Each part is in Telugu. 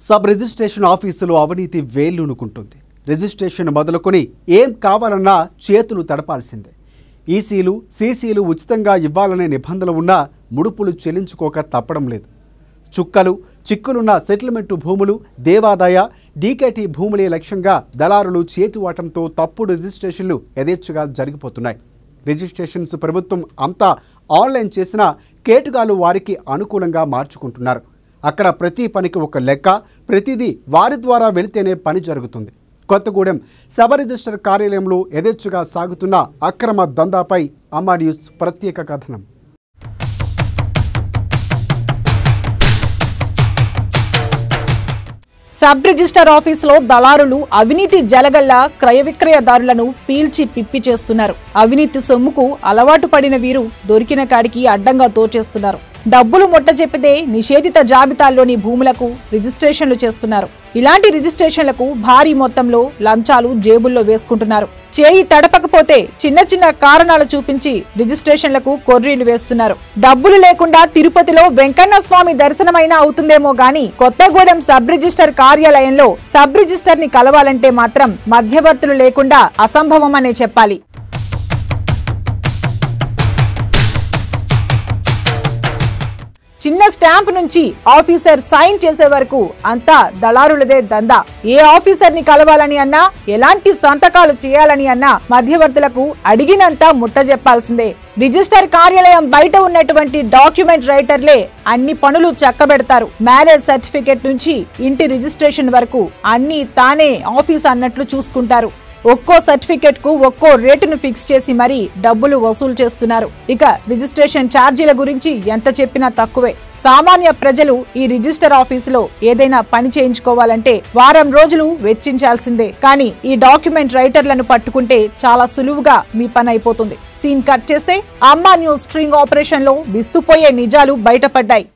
సబ్ రిజిస్ట్రేషన్ ఆఫీసులో అవినీతి వేళ్ళునుకుంటుంది రిజిస్ట్రేషన్ మొదలుకొని ఏం కావాలన్నా చేతులు తడపాల్సిందే ఈసీలు సీసీలు ఉచితంగా ఇవ్వాలనే నిబంధనలు ఉన్నా ముడుపులు చెల్లించుకోక తప్పడం లేదు చుక్కలు చిక్కులున్న సెటిల్మెంటు భూములు దేవాదాయ డీకేటీ భూములే లక్ష్యంగా దళారులు చేతివాటంతో తప్పుడు రిజిస్ట్రేషన్లు యథేచ్ఛగా జరిగిపోతున్నాయి రిజిస్ట్రేషన్స్ ప్రభుత్వం అంతా ఆన్లైన్ చేసినా కేటుగాలు వారికి అనుకూలంగా మార్చుకుంటున్నారు అక్కడ ప్రతి పనికి ఒక లెక్క ప్రతిదీ వారి ద్వారా వెళితేనే పని జరుగుతుంది కొత్తగూడెం సబ రిజిస్టర్ కార్యాలయంలో యథేచ్ఛగా సాగుతున్న అక్రమ దందాపై అమ్మా న్యూస్ ప్రత్యేక కథనం సబ్ రిజిస్టర్ ఆఫీసులో దళారులు అవినీతి జలగల్లా క్రయ విక్రయదారులను పీల్చి పిప్పి చేస్తున్నారు అవినీతి సొమ్ముకు అలవాటు పడిన వీరు దొరికిన కాడికి అడ్డంగా తోచేస్తున్నారు డబ్బులు ముట్ట చెప్పితే నిషేధిత జాబితాల్లోని భూములకు రిజిస్ట్రేషన్లు చేస్తున్నారు ఇలాంటి రిజిస్ట్రేషన్లకు భారీ మొత్తంలో లంచాలు జేబుల్లో వేసుకుంటున్నారు చేయి తడపకపోతే చిన్న చిన్న కారణాలు చూపించి రిజిస్ట్రేషన్లకు కొర్రీలు వేస్తున్నారు డబ్బులు లేకుండా తిరుపతిలో వెంకన్న స్వామి దర్శనమైనా అవుతుందేమో గాని కొత్తగూడెం సబ్ రిజిస్టర్ కార్యాలయంలో సబ్ రిజిస్టర్ ని కలవాలంటే మాత్రం మధ్యవర్తులు లేకుండా అసంభవమనే చెప్పాలి చిన్న స్టాంప్ నుంచి ఆఫీసర్ సైన్ చేసే వరకు అంతా దళారులదే దందా ఏ ఆఫీసర్ ని కలవాలని అన్నా ఎలాంటి సంతకాలు చేయాలని అన్నా మధ్యవర్తులకు అడిగినంత ముట్ట చెప్పాల్సిందే రిజిస్టర్ కార్యాలయం బయట ఉన్నటువంటి డాక్యుమెంట్ రైటర్లే అన్ని పనులు చక్కబెడతారు మ్యారేజ్ సర్టిఫికెట్ నుంచి ఇంటి రిజిస్ట్రేషన్ వరకు అన్ని తానే ఆఫీస్ అన్నట్లు చూసుకుంటారు ఒక్కో సర్టిఫికెట్ కు ఒక్కో రేటును ఫిక్స్ చేసి మరీ డబ్బులు వసూలు చేస్తున్నారు ఇక రిజిస్ట్రేషన్ ఛార్జీల గురించి ఎంత చెప్పినా తక్కువే సామాన్య ప్రజలు ఈ రిజిస్టర్ ఆఫీసులో ఏదైనా పని చేయించుకోవాలంటే వారం రోజులు వెచ్చించాల్సిందే కానీ ఈ డాక్యుమెంట్ రైటర్లను పట్టుకుంటే చాలా సులువుగా మీ పని అయిపోతుంది సీన్ కట్ చేస్తే అమ్మా న్యూస్ స్ట్రింగ్ ఆపరేషన్ లో విస్తుపోయే నిజాలు బయటపడ్డాయి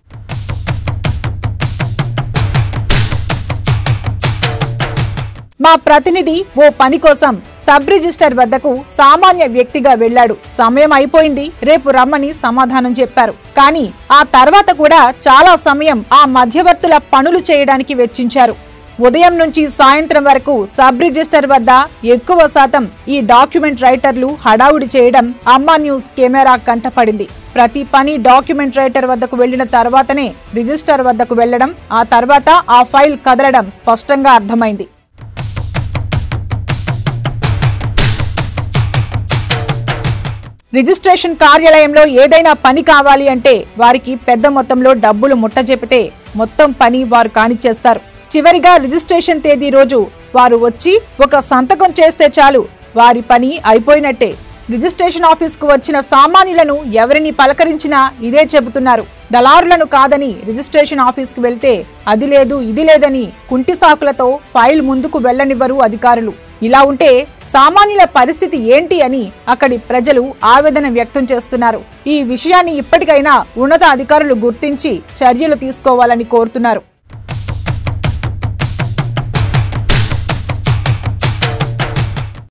మా ప్రతినిధి ఓ పని కోసం సబ్ రిజిస్టర్ వద్దకు సామాన్య వ్యక్తిగా వెళ్ళాడు సమయం అయిపోయింది రేపు రమ్మని సమాధానం చెప్పారు కానీ ఆ తర్వాత కూడా చాలా సమయం ఆ మధ్యవర్తుల పనులు చేయడానికి వెచ్చించారు ఉదయం నుంచి సాయంత్రం వరకు సబ్ రిజిస్టర్ వద్ద ఎక్కువ శాతం ఈ డాక్యుమెంట్ రైటర్లు హడావుడి చేయడం అమ్మా న్యూస్ కెమెరా కంటపడింది ప్రతి పని డాక్యుమెంట్ రైటర్ వద్దకు వెళ్లిన తర్వాతనే రిజిస్టర్ వద్దకు వెళ్లడం ఆ తర్వాత ఆ ఫైల్ కదలడం స్పష్టంగా అర్థమైంది రిజిస్ట్రేషన్ కార్యాలయంలో ఏదైనా పని కావాలి అంటే వారికి పెద్ద మొత్తంలో డబ్బులు ముట్టజెపితే మొత్తం పని వారు కానిచ్చేస్తారు చివరిగా రిజిస్ట్రేషన్ తేదీ రోజు వారు వచ్చి ఒక సంతకం చేస్తే చాలు వారి పని అయిపోయినట్టే రిజిస్ట్రేషన్ ఆఫీస్కు వచ్చిన సామాన్యులను ఎవరిని పలకరించినా ఇదే చెబుతున్నారు దళారులను కాదని రిజిస్ట్రేషన్ ఆఫీస్కు వెళ్తే అది లేదు ఇది లేదని కుంటి సాకులతో ఫైల్ ముందుకు వెళ్లనివ్వరు అధికారులు ఇలా ఉంటే సామాన్యుల పరిస్థితి ఏంటి అని అక్కడి ప్రజలు ఆవేదన వ్యక్తం చేస్తున్నారు ఈ విషయాన్ని ఇప్పటికైనా ఉన్నత అధికారులు గుర్తించి చర్యలు తీసుకోవాలని కోరుతున్నారు